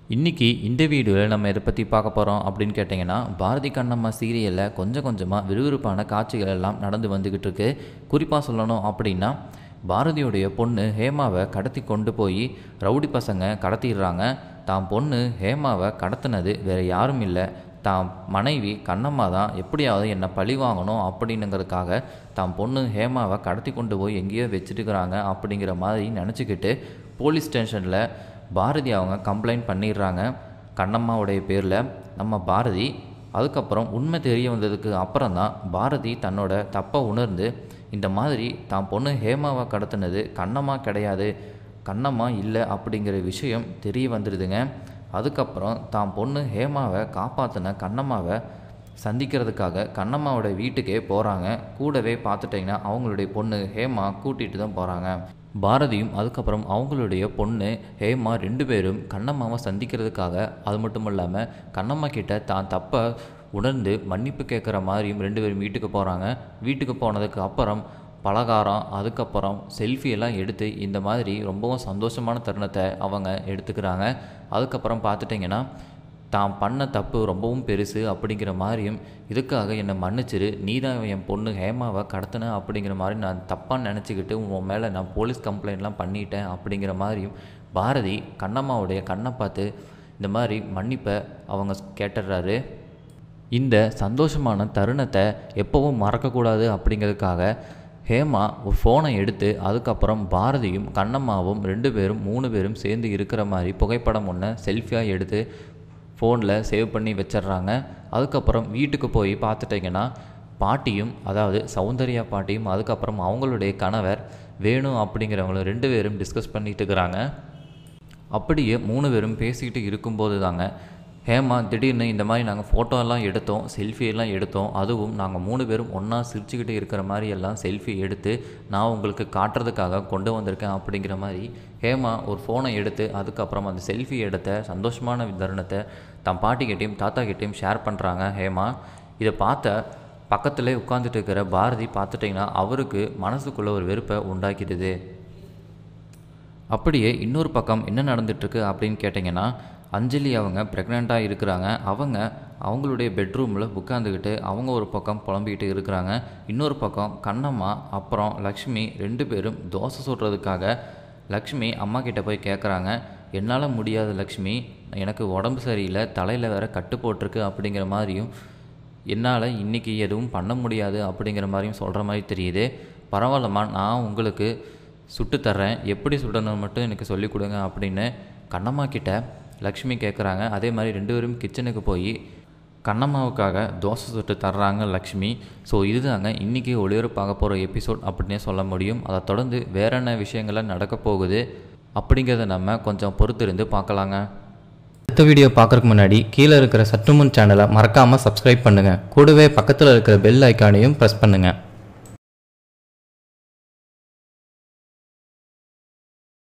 இன்றைக்கி இந்த வீடியோவில் நம்ம எதை பற்றி பார்க்க போகிறோம் அப்படின்னு கேட்டிங்கன்னா பாரதி கண்ணம்மா சீரியலில் கொஞ்சம் கொஞ்சமாக விறுவிறுப்பான காட்சிகள் எல்லாம் நடந்து வந்துக்கிட்டு இருக்கு குறிப்பாக சொல்லணும் அப்படின்னா பாரதியுடைய பொண்ணு ஹேமாவை கடத்தி கொண்டு போய் ரவுடி பசங்க கடத்திடுறாங்க தான் பொண்ணு ஹேமாவை கடத்தினது வேறு யாரும் இல்லை தான் மனைவி கண்ணம்மா தான் எப்படியாவது என்னை பழி வாங்கணும் அப்படின்னுங்கிறதுக்காக தான் பொண்ணு ஹேமாவை கடத்தி கொண்டு போய் எங்கேயோ வச்சுட்டுக்கிறாங்க அப்படிங்கிற மாதிரி நினச்சிக்கிட்டு போலீஸ் ஸ்டேஷனில் பாரதி அவங்க கம்ப்ளைண்ட் பண்ணிடுறாங்க கண்ணம்மாவுடைய பேரில் நம்ம பாரதி அதுக்கப்புறம் உண்மை தெரிய வந்ததுக்கு அப்புறம் தான் பாரதி தன்னோட தப்பை உணர்ந்து இந்த மாதிரி தான் பொண்ணு ஹேமாவை கடத்தினது கண்ணம்மா கிடையாது கண்ணம்மா இல்லை அப்படிங்கிற விஷயம் தெரிய வந்துடுதுங்க அதுக்கப்புறம் தான் பொண்ணு ஹேமாவை காப்பாற்றின கண்ணம்மாவை சந்திக்கிறதுக்காக கண்ணம்மாவோட வீட்டுக்கே போகிறாங்க கூடவே பார்த்துட்டிங்கன்னா அவங்களுடைய பொண்ணு ஹேமா கூட்டிகிட்டு தான் போகிறாங்க பாரதியும் அதுக்கப்புறம் அவங்களுடைய பொண்ணு ஹேமா ரெண்டு பேரும் கண்ணம்மாவை சந்திக்கிறதுக்காக அது மட்டும் இல்லாமல் கண்ணம்மா கிட்ட தான் தப்பை உணர்ந்து மன்னிப்பு கேட்குற மாதிரியும் ரெண்டு பேரும் வீட்டுக்கு போகிறாங்க வீட்டுக்கு போனதுக்கு அப்புறம் பலகாரம் அதுக்கப்புறம் செல்ஃபி எல்லாம் எடுத்து இந்த மாதிரி ரொம்பவும் சந்தோஷமான தருணத்தை அவங்க எடுத்துக்கிறாங்க அதுக்கப்புறம் பார்த்துட்டிங்கன்னா தான் பண்ண தப்பு ரொம்பவும் பெருசு அப்படிங்கிற மாதிரியும் இதுக்காக என்னை மன்னிச்சிரு நீ தான் என் பொண்ணு ஹேமாவை கடத்தின அப்படிங்கிற மாதிரி நான் தப்பாக நினச்சிக்கிட்டு உன் மேலே நான் போலீஸ் கம்ப்ளைண்ட்லாம் பண்ணிட்டேன் அப்படிங்கிற மாதிரியும் பாரதி கண்ணம்மாவுடைய கண்ணை பார்த்து இந்த மாதிரி மன்னிப்பை அவங்க கேட்டுடுறாரு இந்த சந்தோஷமான தருணத்தை எப்போவும் மறக்கக்கூடாது அப்படிங்கிறதுக்காக ஹேமா ஒரு ஃபோனை எடுத்து அதுக்கப்புறம் பாரதியும் கண்ணம்மாவும் ரெண்டு பேரும் மூணு பேரும் சேர்ந்து இருக்கிற மாதிரி புகைப்படம் ஒன்று செல்ஃபியாக எடுத்து ஃபோனில் சேவ் பண்ணி வச்சிடுறாங்க அதுக்கப்புறம் வீட்டுக்கு போய் பார்த்துட்டிங்கன்னா பாட்டியும் அதாவது சௌந்தர்யா பாட்டியும் அதுக்கப்புறம் அவங்களுடைய கணவர் வேணும் அப்படிங்கிறவங்களும் ரெண்டு பேரும் டிஸ்கஸ் பண்ணிட்டு இருக்கிறாங்க அப்படியே மூணு பேரும் பேசிக்கிட்டு இருக்கும்போது தாங்க ஹேமா திடீர்னு இந்த மாதிரி நாங்கள் ஃபோட்டோ எல்லாம் எடுத்தோம் செல்ஃபி எல்லாம் எடுத்தோம் அதுவும் நாங்கள் மூணு பேரும் ஒன்றா சிரிச்சுக்கிட்டு இருக்கிற மாதிரி எல்லாம் செல்ஃபி எடுத்து நான் உங்களுக்கு காட்டுறதுக்காக கொண்டு வந்திருக்கேன் அப்படிங்கிற மாதிரி ஹேமா ஒரு ஃபோனை எடுத்து அதுக்கப்புறம் அந்த செல்ஃபி எடுத்த சந்தோஷமான தருணத்தை தன் பாட்டிக்கிட்டையும் தாத்தா கிட்டேயும் ஷேர் பண்ணுறாங்க ஹேமா இதை பார்த்த பக்கத்திலே உட்காந்துட்டு இருக்கிற பாரதி பார்த்துட்டிங்கன்னா அவருக்கு மனசுக்குள்ளே ஒரு வெறுப்பை உண்டாக்கிடுது அப்படியே இன்னொரு பக்கம் என்ன நடந்துட்டுருக்கு அப்படின்னு கேட்டிங்கன்னா அஞ்சலி அவங்க ப்ரெக்னெண்ட்டாக இருக்கிறாங்க அவங்க அவங்களுடைய பெட்ரூமில் உட்காந்துக்கிட்டு அவங்க ஒரு பக்கம் புலம்பிக்கிட்டு இருக்கிறாங்க இன்னொரு பக்கம் கண்ணம்மா அப்புறம் லக்ஷ்மி ரெண்டு பேரும் தோசை சுடுறதுக்காக லக்ஷ்மி அம்மா கிட்ட போய் கேட்குறாங்க என்னால் முடியாது லக்ஷ்மி எனக்கு உடம்பு சரியில்லை தலையில் வேற கட்டு போட்டிருக்கு அப்படிங்கிற மாதிரியும் என்னால் இன்றைக்கி எதுவும் பண்ண முடியாது அப்படிங்கிற மாதிரியும் சொல்கிற மாதிரி தெரியுது பரவாயில்லம்மா நான் உங்களுக்கு சுட்டு தர்றேன் எப்படி சுடணும் மட்டும் எனக்கு சொல்லிக் கொடுங்க அப்படின்னு கண்ணம்மா கிட்ட லக்ஷ்மி கேட்குறாங்க அதே மாதிரி ரெண்டு பேரும் கிச்சனுக்கு போய் கண்ணம்மாவுக்காக தோசை சுட்டு தர்றாங்க லக்ஷ்மி ஸோ இதுதாங்க இன்றைக்கி ஒளிபரப்பாக போகிற எபிசோட் அப்படின்னே சொல்ல முடியும் அதை தொடர்ந்து வேற என்ன விஷயங்கள்லாம் நடக்க போகுது அப்படிங்கிறத நம்ம கொஞ்சம் பொறுத்திருந்து பார்க்கலாங்க அடுத்த வீடியோ பார்க்குறதுக்கு முன்னாடி கீழே இருக்கிற சற்றுமுன் சேனலை மறக்காமல் சப்ஸ்கிரைப் பண்ணுங்கள் கூடவே பக்கத்தில் இருக்கிற பெல் ஐக்கானையும் ப்ரெஸ் பண்ணுங்கள்